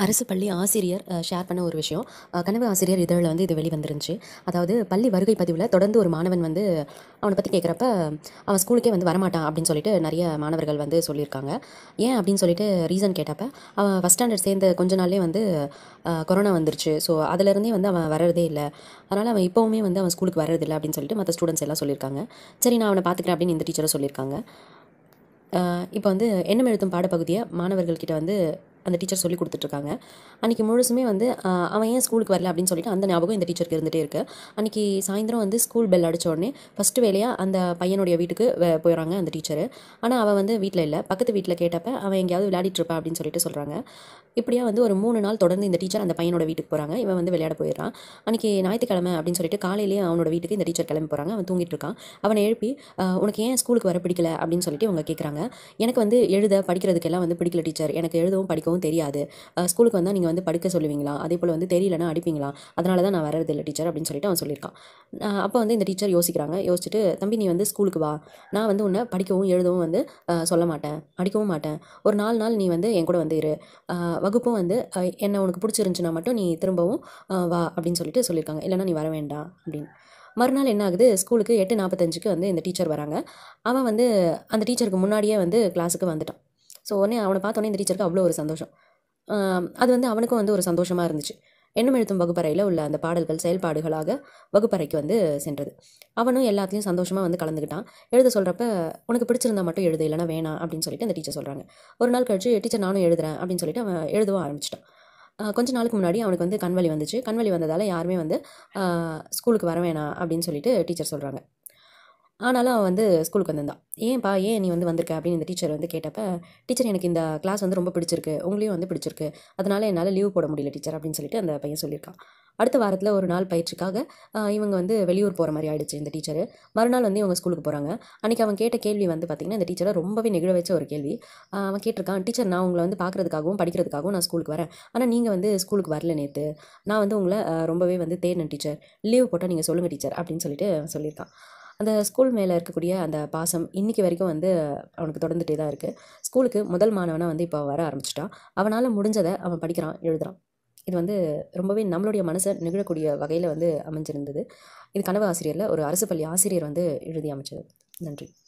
அரசு பள்ளி ஆசிரியர் அஹ், ஷேர் பண்ண ஒரு விஷயம் அஹ், கனவு ஆசிரியர் இதழில் வந்து இது வெளிவந்துருந்துச்சு அதாவது பள்ளி வருகை பதிவில் தொடர்ந்து ஒரு மாணவன் வந்து அவனை பற்றி கேட்குறப்ப அவன் ஸ்கூலுக்கே வந்து வரமாட்டான் அப்படின்னு சொல்லிட்டு நிறைய மாணவர்கள் வந்து சொல்லியிருக்காங்க ஏன் அப்படின்னு சொல்லிட்டு ரீசன் கேட்டப்ப அவன் ஃபஸ்ட் ஸ்டாண்டர்ட் சேர்ந்த கொஞ்ச நாள்லேயே வந்து அஹ், கொரோனா வந்துருச்சு ஸோ அதுலேருந்தே வந்து அவன் வர்றதே இல்லை அதனால் அவன் இப்போவுமே வந்து அவன் ஸ்கூலுக்கு வர்றதில்லை அப்படின்னு சொல்லிட்டு மற்ற ஸ்டூடெண்ட்ஸ் எல்லாம் சொல்லியிருக்காங்க சரி நான் அவனை பார்த்துக்கிறேன் அப்படின்னு இந்த டீச்சரும் சொல்லியிருக்காங்க இப்போ வந்து எண்ணம் எழுத்தும் பாடப்பகுதியை மாணவர்கள்கிட்ட வந்து அந்த டீச்சர் சொல்லி கொடுத்துட்ருக்காங்க அன்றைக்கி முழுசுமே வந்து ஆஹ், அவன் ஏன் ஸ்கூலுக்கு வரல அப்படின்னு சொல்லிட்டு அந்த ஞாபகம் இந்த டீச்சருக்கு இருந்துகிட்டே இருக்குது அன்றைக்கி சாயந்தரம் வந்து ஸ்கூல் பெல் அடிச்ச உடனே ஃபஸ்ட்டு வேலையாக அந்த பையனுடைய வீட்டுக்கு வே- போயிடுறாங்க அந்த டீச்சரு ஆனால் அவன் வந்து வீட்டில் இல்லை பக்கத்து வீட்டில் கேட்டப்ப அவன் எங்கேயாவது விளையாடிட்டு இருப்பான் அப்படின்னு சொல்லிட்டு சொல்கிறாங்க இப்படியா வந்து ஒரு மூணு நாள் தொடர்ந்து இந்த டீச்சர் அந்த பையனோட வீட்டுக்கு போகிறாங்க இவன் வந்து விளையாட போயிடுறான் அன்றைக்கி ஞாயிற்றுக்கிழமை அப்படின்னு சொல்லிட்டு காலையிலேயே அவனோட வீட்டுக்கு இந்த டீச்சர் கிளம்பி போகிறாங்க அவன் தூங்கிட்டு இருக்கான் அவனை எழுப்பி ஆஹ், உனக்கு ஏன் ஸ்கூலுக்கு வர பிடிக்கல அப்படின்னு சொல்லிட்டு இவங்க கேட்குறாங்க எனக்கு வந்து எழுத படிக்கிறதுக்கெல்லாம் வந்து பிடிக்கல டீச்சர் எனக்கு எழுதவும் படிக்கவும் தெரியாது அஹ் ஸ்கூலுக்கு வந்தால் நீங்கள் வந்து படிக்க சொல்லுவீங்களா அதே போல் வந்து தெரியலனா அடிப்பீங்களா அதனால தான் நான் வரதில்லை டீச்சர் அப்படின்னு சொல்லிட்டு அவன் சொல்லியிருக்கான் அஹ் அப்போ வந்து இந்த டீச்சர் யோசிக்கிறாங்க யோசிச்சுட்டு தம்பி நீ வந்து ஸ்கூலுக்கு வா நான் வந்து உன்னை படிக்கவும் எழுதவும் வந்து அஹ் சொல்ல மாட்டேன் அடிக்கவும் மாட்டேன் ஒரு நாலு நாள் நீ வந்து என் கூட வந்து இரு அஹ் வகுப்பும் வந்து அஹ் என்ன உனக்கு பிடிச்சிருந்துச்சுன்னா மட்டும் நீ திரும்பவும் அஹ் வா அப்படின்னு சொல்லிட்டு சொல்லியிருக்காங்க இல்லைன்னா நீ வர வேண்டாம் அப்படின்னு மறுநாள் என்ன ஆகுது ஸ்கூலுக்கு எட்டு நாற்பத்தஞ்சுக்கு வந்து இந்த டீச்சர் வராங்க அவன் வந்து அந்த டீச்சருக்கு முன்னாடியே வந்து கிளாஸுக்கு வந்துட்டான் ஸோ உடனே அவனை பார்த்தோன்னே இந்த டீச்சருக்கு அவ்வளோ ஒரு சந்தோஷம் ஆம், அது வந்து அவனுக்கும் வந்து ஒரு சந்தோஷமாக இருந்துச்சு எண்ணம் எழுத்தும் வகுப்பறையில் உள்ள அந்த பாடல்கள் செயல்பாடுகளாக வகுப்பறைக்கு வந்து சென்றது அவனும் எல்லாத்துலேயும் சந்தோஷமாக வந்து கலந்துக்கிட்டான் எழுத சொல்கிறப்ப உனக்கு பிடிச்சிருந்தா மட்டும் எழுது இல்லைனா வேணாம் அப்படின்னு சொல்லிட்டு அந்த டீச்சர் சொல்கிறாங்க ஒரு நாள் கழிச்சு டீச்சர் நானும் எழுதுறேன் அப்படின்னு சொல்லிட்டு அவன் எழுதவும் ஆரம்பிச்சிட்டான் ஆஹ் கொஞ்ச நாளுக்கு முன்னாடி அவனுக்கு வந்து கண்வலி வந்துச்சு கண்வலி வந்ததால் யாருமே வந்து ஆஹ் ஸ்கூலுக்கு வர வேணாம் அப்படின்னு சொல்லிட்டு டீச்சர் சொல்கிறாங்க ஆனாலும் அவன் வந்து ஸ்கூலுக்கு வந்திருந்தான் ஏன்பா ஏன் நீ வந்து வந்திருக்க அப்படின்னு இந்த டீச்சர் வந்து கேட்டப்ப டீச்சர் எனக்கு இந்த கிளாஸ் வந்து ரொம்ப பிடிச்சிருக்கு உங்களையும் வந்து பிடிச்சிருக்கு அதனால என்னால் லீவ் போட முடியல டீச்சர் அப்படின்னு சொல்லிட்டு அந்த பையன் சொல்லியிருக்கான் அடுத்த வாரத்தில் ஒரு நாள் பயிற்சிக்காக ஆஹ் இவங்க வந்து வெளியூர் போகிற மாதிரி ஆயிடுச்சு இந்த டீச்சர் மறுநாள் வந்து இவங்க ஸ்கூலுக்கு போகிறாங்க அன்றைக்கி அவன் கேட்ட கேள்வி வந்து பார்த்திங்கன்னா இந்த டீச்சரை ரொம்பவே நெகிழ வச்ச ஒரு கேள்வி ஆஹ் அவன் கேட்டிருக்கான் டீச்சர் நான் உங்களை வந்து பார்க்குறதுக்காகவும் படிக்கிறதுக்காகவும் நான் ஸ்கூலுக்கு வரேன் ஆனால் நீங்கள் வந்து ஸ்கூலுக்கு வரல நேற்று நான் வந்து உங்களை ஆஹ் ரொம்பவே வந்து தேடினேன் டீச்சர் லீவ் போட்டால் நீங்கள் சொல்லுங்கள் டீச்சர் அப்படின்னு சொல்லிட்டு சொல்லியிருக்கான் அந்த ஸ்கூல் மேலே இருக்கக்கூடிய அந்த பாசம் இன்னைக்கு வரைக்கும் வந்து அவனுக்கு தொடர்ந்துட்டே தான் இருக்குது ஸ்கூலுக்கு முதல் மாணவனாக வந்து இப்போ வர ஆரம்பிச்சிட்டான் அவனால் முடிஞ்சதை அவன் படிக்கிறான் எழுதுறான் இது வந்து ரொம்பவே நம்மளுடைய மனசை நிகழக்கூடிய வகையில் வந்து அமைஞ்சிருந்தது இது கனவு ஆசிரியரில் ஒரு அரசு பள்ளி ஆசிரியர் வந்து எழுதி அமைச்சது நன்றி